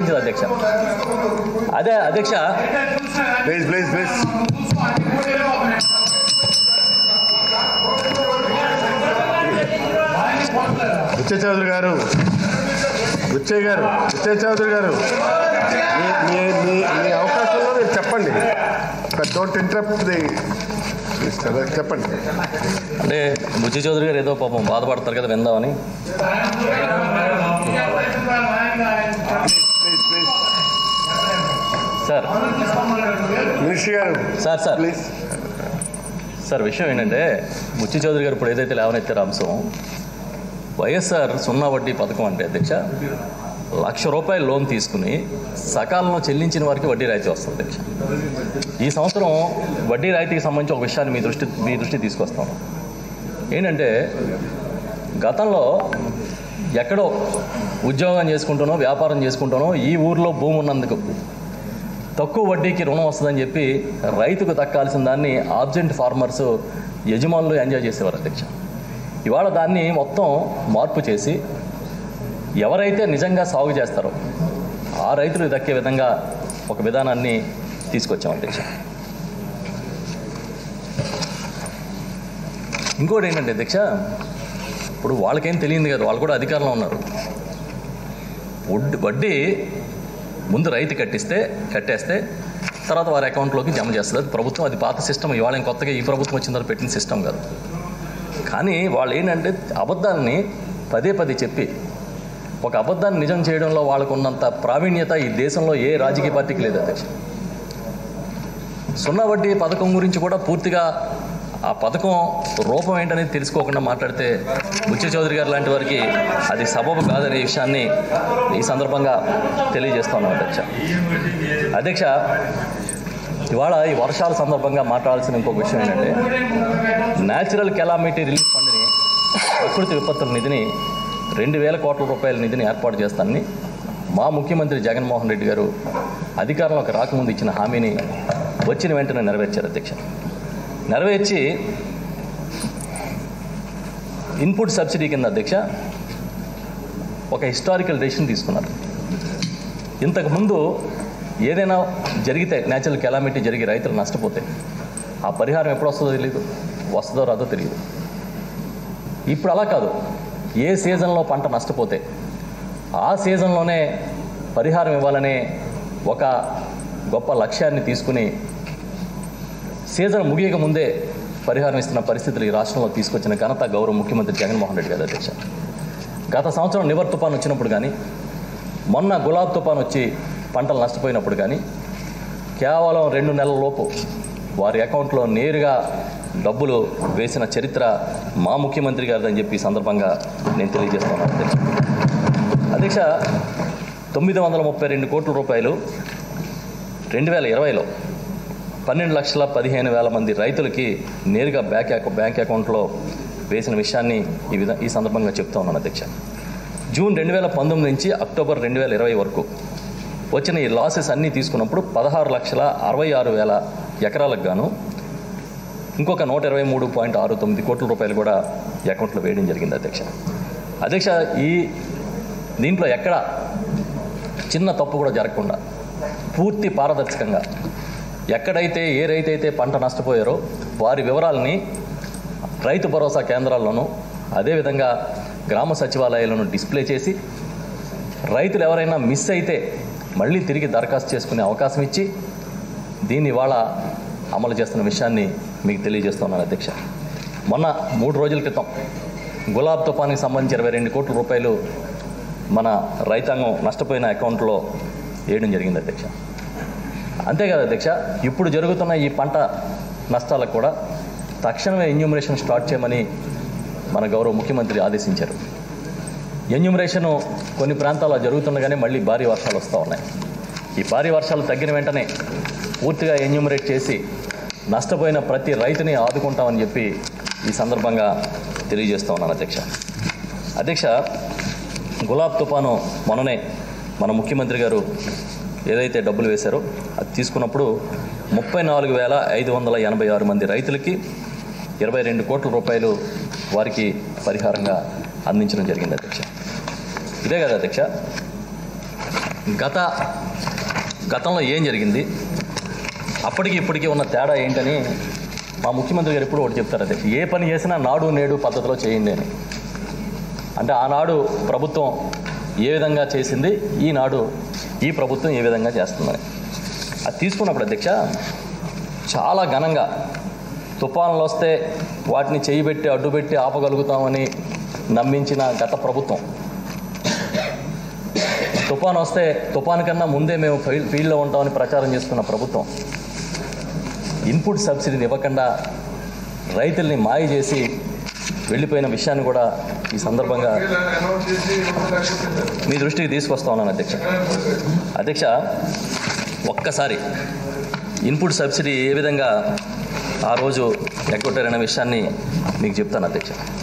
అధ్యక్ష అదే అధ్యక్ష ప్లీజ్ ప్లీజ్ ప్లీజ్ బుచ్చ చౌదరి గారు బుచ్చయ్య గారు బుచ్చయ్య చౌదరి గారు మీ- మీ మీ మీ అవకాశంలో మీరు చెప్పండి డోంట్ ఇంటరప్ట్ ది చెప్పండి అంటే బుజ్జి చౌదరి గారు ఏదో పాపం బాధపడతారు కదా విందామని ప్లీజ్ ప్లీజ్ సార్ మినిస్టర్ గారు సార్ సార్ ప్లీజ్ సార్ విషయం ఏంటంటే బుచ్చి చౌదరి గారు ఇప్పుడు ఏదైతే లేవనెత్తారో అంశం వైఎస్ఆర్ సున్నా వడ్డీ పథకం అంటే అధ్యక్ష లక్ష రూపాయలు లోన్ తీసుకుని సకాలంలో చెల్లించిన వారికి వడ్డీ రాయితీ వస్తుంది అధ్యక్ష ఈ సంవత్సరం వడ్డీ రాయితీకి సంబంధించి ఒక విషయాన్ని మీ దృష్టి మీ దృష్టి తీసుకొస్తాం ఏంటంటే గతంలో ఎక్కడో ఉద్యోగం చేసుకుంటానో వ్యాపారం చేసుకుంటానో ఈ ఊర్లో భూమి ఉన్నందుకు తక్కువ వడ్డీకి రుణం వస్తుందని చెప్పి రైతుకు దక్కాల్సిన దాన్ని ఆబ్జెంట్ ఫార్మర్స్ యజమానులు ఎంజాయ్ చేసేవారు అధ్యక్ష ఇవాళ దాన్ని మొత్తం మార్పు చేసి ఎవరైతే నిజంగా సాగు చేస్తారో ఆ రైతులకు దక్కే విధంగా ఒక విధానాన్ని తీసుకొచ్చాం అధ్యక్ష ఇంకోటి ఏంటంటే అధ్యక్ష ఇప్పుడు వాళ్ళకేం తెలియదు కదా వాళ్ళు కూడా అధికారంలో ఉన్నారు వడ్డీ వడ్డీ ముందు రైతు కట్టిస్తే కట్టేస్తే తర్వాత వారి అకౌంట్లోకి జమ చేస్తుంది అది ప్రభుత్వం అది పాత సిస్టమ్ ఇవాళ ఏం కొత్తగా ఈ ప్రభుత్వం వచ్చిన తర్వాత పెట్టిన సిస్టమ్ కాదు కానీ వాళ్ళు ఏంటంటే అబద్ధాలని పదే పదే చెప్పి ఒక అబద్ధాన్ని నిజం చేయడంలో వాళ్ళకు ఉన్నంత ప్రావీణ్యత ఈ దేశంలో ఏ రాజకీయ పార్టీకి లేదు అధ్యక్ష సున్నా వడ్డీ పథకం గురించి కూడా పూర్తిగా ఆ పథకం రూపం ఏంటనేది తెలుసుకోకుండా మాట్లాడితే బుచ్చ చౌదరి గారు లాంటి వారికి అది సబబు కాదనే విషయాన్ని ఈ సందర్భంగా తెలియజేస్తున్నాను అధ్యక్ష అధ్యక్ష ఇవాళ ఈ వర్షాల సందర్భంగా మాట్లాడాల్సిన ఇంకొక విషయం ఏంటంటే న్యాచురల్ కెలామిటీ రిలీఫ్ ఫండ్ని ప్రకృతి విపత్తుల నిధిని రెండు వేల కోట్ల రూపాయల నిధిని ఏర్పాటు చేస్తానని మా ముఖ్యమంత్రి జగన్మోహన్ రెడ్డి గారు అధికారంలోకి రాకముందు ఇచ్చిన హామీని వచ్చిన వెంటనే నెరవేర్చారు అధ్యక్ష నెరవేర్చి ఇన్పుట్ సబ్సిడీ కింద అధ్యక్ష ఒక హిస్టారికల్ డెసిషన్ తీసుకున్నారు ఇంతకుముందు ఏదైనా జరిగితే న్యాచురల్ కెలామిటీ జరిగి రైతులు నష్టపోతే ఆ పరిహారం ఎప్పుడు వస్తుందో తెలియదు వస్తుందో రాదో తెలియదు ఇప్పుడు అలా కాదు ఏ సీజన్లో పంట నష్టపోతే ఆ సీజన్లోనే పరిహారం ఇవ్వాలనే ఒక గొప్ప లక్ష్యాన్ని తీసుకుని సీజన్ ముగియక ముందే పరిహారం ఇస్తున్న పరిస్థితులు ఈ రాష్ట్రంలో తీసుకొచ్చిన ఘనత గౌరవ ముఖ్యమంత్రి జగన్మోహన్ రెడ్డి గారు అధ్యక్ష గత సంవత్సరం నివర్ తుఫాన్ వచ్చినప్పుడు కానీ మొన్న గులాబ్ తుఫాన్ వచ్చి పంటలు నష్టపోయినప్పుడు కానీ కేవలం రెండు నెలల లోపు వారి అకౌంట్లో నేరుగా డబ్బులు వేసిన చరిత్ర మా ముఖ్యమంత్రి గారిదని చెప్పి ఈ సందర్భంగా నేను తెలియజేస్తున్నాను అధ్యక్ష అధ్యక్ష తొమ్మిది వందల ముప్పై రెండు కోట్ల రూపాయలు రెండు వేల ఇరవైలో పన్నెండు లక్షల పదిహేను వేల మంది రైతులకి నేరుగా బ్యాంక్ అకౌ- బ్యాంక్ అకౌంట్లో వేసిన విషయాన్ని ఈ విధ ఈ సందర్భంగా చెప్తా ఉన్నాను అధ్యక్ష జూన్ రెండు వేల పంతొమ్మిది నుంచి అక్టోబర్ రెండు వేల ఇరవై వరకు వచ్చిన ఈ లాసెస్ అన్నీ తీసుకున్నప్పుడు పదహారు లక్షల అరవై ఆరు వేల ఎకరాలకు గాను ఇంకొక నూట ఇరవై మూడు పాయింట్ ఆరు తొమ్మిది కోట్ల రూపాయలు కూడా ఈ అకౌంట్లో వేయడం జరిగింది అధ్యక్ష అధ్యక్ష ఈ దీంట్లో ఎక్కడ చిన్న తప్పు కూడా జరగకుండా పూర్తి పారదర్శకంగా ఎక్కడైతే ఏ రైతు అయితే పంట నష్టపోయారో వారి వివరాలని రైతు భరోసా కేంద్రాల్లోనూ అదేవిధంగా గ్రామ సచివాలయాలను డిస్ప్లే చేసి రైతులు ఎవరైనా మిస్ అయితే మళ్ళీ తిరిగి దరఖాస్తు చేసుకునే అవకాశం ఇచ్చి దీన్ని ఇవాళ అమలు చేస్తున్న విషయాన్ని మీకు తెలియజేస్తున్నాను అధ్యక్ష మొన్న మూడు రోజుల క్రితం గులాబ్ తుఫానికి సంబంధించి ఇరవై రెండు కోట్ల రూపాయలు మన రైతాంగం నష్టపోయిన అకౌంట్లో వేయడం జరిగింది అధ్యక్ష అంతేకాదు అధ్యక్ష ఇప్పుడు జరుగుతున్న ఈ పంట నష్టాలకు కూడా తక్షణమే ఎన్యూమరేషన్ స్టార్ట్ చేయమని మన గౌరవ ముఖ్యమంత్రి ఆదేశించారు ఎన్యూమరేషను కొన్ని ప్రాంతాల్లో జరుగుతుండగానే మళ్ళీ భారీ వర్షాలు వస్తూ ఉన్నాయి ఈ భారీ వర్షాలు తగ్గిన వెంటనే పూర్తిగా ఎన్యూమరేట్ చేసి నష్టపోయిన ప్రతి రైతుని ఆదుకుంటామని చెప్పి ఈ సందర్భంగా తెలియజేస్తా ఉన్నాను అధ్యక్ష అధ్యక్ష గులాబ్ తుఫాను మొన్ననే మన ముఖ్యమంత్రి గారు ఏదైతే డబ్బులు వేశారో అది తీసుకున్నప్పుడు ముప్పై నాలుగు వేల ఐదు వందల ఎనభై ఆరు మంది రైతులకి ఇరవై రెండు కోట్ల రూపాయలు వారికి పరిహారంగా అందించడం జరిగింది అధ్యక్ష ఇదే కదా అధ్యక్ష గత గతంలో ఏం జరిగింది అప్పటికి ఇప్పటికీ ఉన్న తేడా ఏంటని మా ముఖ్యమంత్రి గారు ఎప్పుడు ఒకటి చెప్తారు అధ్యక్ష ఏ పని చేసినా నాడు నేడు పద్ధతిలో చేయండి అని అంటే ఆనాడు ప్రభుత్వం ఏ విధంగా చేసింది ఈనాడు ఈ ప్రభుత్వం ఏ విధంగా చేస్తుందని అది తీసుకున్నప్పుడు అధ్యక్ష చాలా ఘనంగా తుఫాన్లు వస్తే వాటిని చేయబెట్టి అడ్డుపెట్టి ఆపగలుగుతామని నమ్మించిన గత ప్రభుత్వం తుఫాన్ వస్తే తుఫాన్ కన్నా ముందే మేము ఫీల్డ్ ఫీల్డ్లో ఉంటామని ప్రచారం చేసుకున్న ప్రభుత్వం ఇన్పుట్ సబ్సిడీని ఇవ్వకుండా రైతుల్ని మాయ చేసి వెళ్ళిపోయిన విషయాన్ని కూడా ఈ సందర్భంగా మీ దృష్టికి తీసుకొస్తా ఉన్నాను అధ్యక్ష అధ్యక్ష ఒక్కసారి ఇన్పుట్ సబ్సిడీ ఏ విధంగా ఆ రోజు ఎగ్గొట్టారనే విషయాన్ని మీకు చెప్తాను అధ్యక్ష